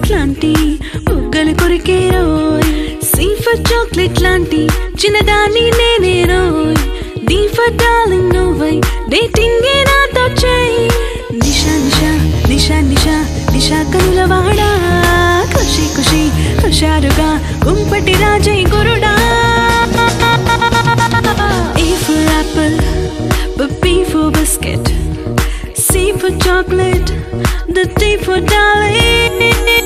Biscuit లాంటి బుగ్గలు కొరికే రోయ్ సి ఫర్ చాక్లెట్ లాంటి చిన్నదాన్ని నేనే రోయ్ డి ఫర్ డార్లింగ్ నువ్వై డేటింగ్ నాతో చేయి నిషా నిషా నిషా నిషా నిషా కనులవాడా ఖుషి ఖుషి హుషారుగా కుంపటి రాజై గురుడా A for apple, but B for biscuit. C for chocolate, the D for darling.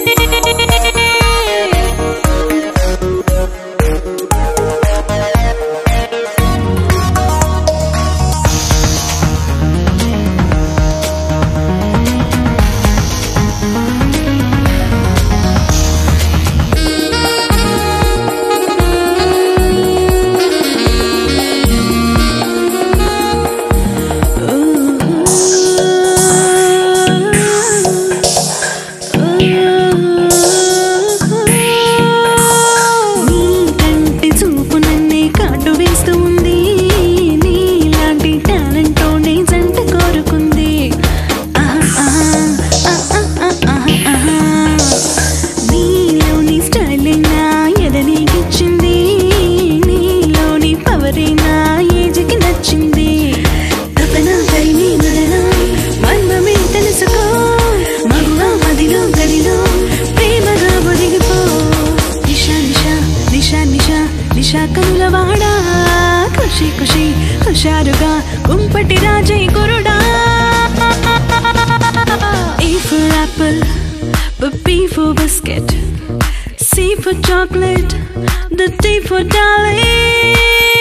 నీ కంటి చూపు నన్నే కాటు వేస్తూ ఉంది నీలాంటి టాలెంట్ నే జంట కోరుకుంది ఆహా, ఆహా, ఆహా, ఆహా, ఆహా. నీలోని స్టైల్ నా ఎదనీకిచ్చింది నీలోని పవరే నా ఏజ్కి నచ్చింది తపన తరిమి నడన మర్మమే తెలుసుకో మగువ మదిలో గదిలో ప్రేమగా ఒదిగిపో నిషా నిషా నిషా నిషా నిషా కనులవాడా ఖుషి ఖుషి హుషారుగా కుంపటి రాజై గురుడా A for apple, but B for biscuit. C for chocolate, the D for darling.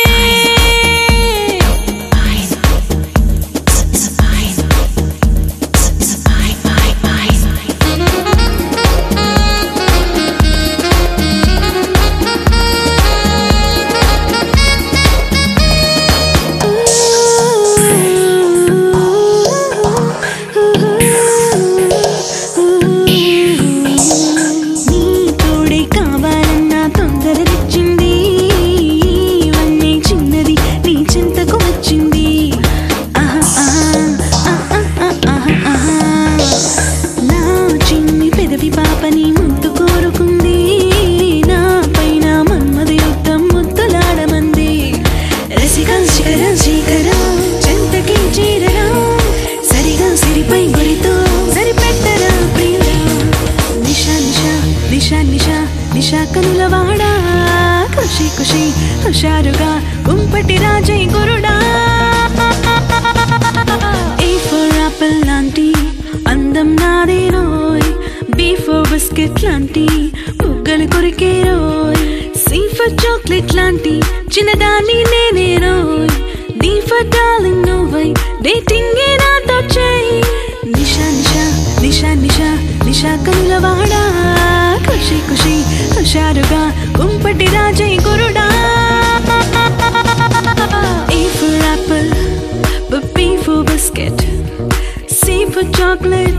నీ తోడే కావాలన్న తొందర తెచ్చింది ఇవన్నీ చిన్నది నీ చింతకు వచ్చింది ఆహా, ఆహా, ఆహా, ఆహా, ఆహా. నా చిన్ని పెదవి పాపని ముద్దు కోరుకుంది నా పైన మన్మద యుద్ధం ముద్దులాడమంది రసికం శిఖరం శీకరం చెంతకి చేరరా సరిగా సిరిపై గురితో సరిపెట్టరా ప్రియుడా నిషా నిషా నిషా నిషా నిషా కనులవాడా ఖుషి ఖుషి హుషారుగా కుంపటి రాజై గురుడా ఏ ఫర్ ఆపిల్ లాంటి అందం నాదే రోయ్ బీ ఫర్ బిస్కెట్ లాంటి బుగ్గలు కొరికే రోయ్ సి ఫర్ చాక్లెట్ లాంటి చిన్నదాన్ని నేనే రోయ్ డి ఫర్ డార్లింగ్ నువ్వై డేటింగ్ నాతో చేయి నిషా నిషా నిషా నిషా నిషా కనులవాడా ఖుషి ఖుషి హుషారుగా కుంపటి రాజై గురుడా A for apple, but B for biscuit. C for chocolate,